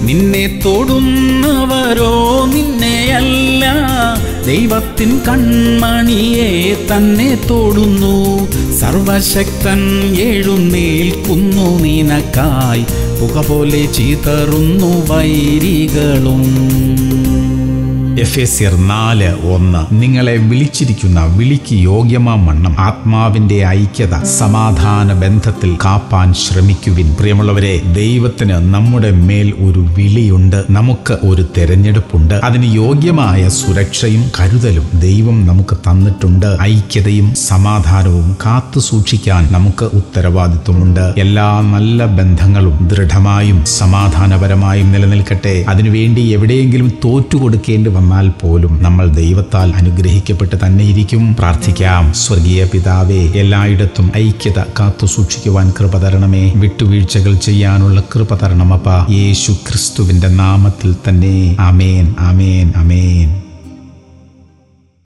നിന്നെ തൊടുന്നവരോ നിന്നെയല്ല ദൈവത്തിൻ കൺമണിയെ തന്നെ തൊടുന്നു സർവശക്തൻ എഴുന്നേൽക്കുന്നു നിനക്കായി പുക പോലെ ചീതറുന്നു വൈരികളും എഫേസ്യർ നാല് ഒന്ന് നിങ്ങളെ വിളിച്ചിരിക്കുന്ന വിളിക്ക് യോഗ്യമാം വണ്ണം ആത്മാവിന്റെ ഐക്യത സമാധാന ബന്ധത്തിൽ കാപ്പാൻ ശ്രമിക്കുവിൻ പ്രിയമുള്ളവരെ ദൈവത്തിന് നമ്മുടെ മേൽ ഒരു വിളിയുണ്ട് നമുക്ക് ഒരു തെരഞ്ഞെടുപ്പുണ്ട് അതിന് യോഗ്യമായ സുരക്ഷയും കരുതലും ദൈവം നമുക്ക് തന്നിട്ടുണ്ട് ഐക്യതയും സമാധാനവും കാത്തു സൂക്ഷിക്കാൻ നമുക്ക് ഉത്തരവാദിത്വമുണ്ട് എല്ലാ നല്ല ബന്ധങ്ങളും ദൃഢമായും സമാധാനപരമായും നിലനിൽക്കട്ടെ അതിനുവേണ്ടി എവിടെയെങ്കിലും തോറ്റുകൊടുക്കേണ്ടി വന്നാൽ പോലും നമ്മൾ ദൈവത്താൽ അനുഗ്രഹിക്കപ്പെട്ട് തന്നെയിരിക്കും പ്രാർത്ഥിക്കാം സ്വർഗീയ പിതാവേ എല്ലായിടത്തും ഐക്യത കാത്തു സൂക്ഷിക്കുവാൻ കൃപ തരണമേ വിട്ടുവീഴ്ചകൾ ചെയ്യാനുള്ള കൃപ തരണമപ്പ യേശു ക്രിസ്തുവിന്റെ നാമത്തിൽ തന്നെ അമേൻ അമേൻ അമേൻ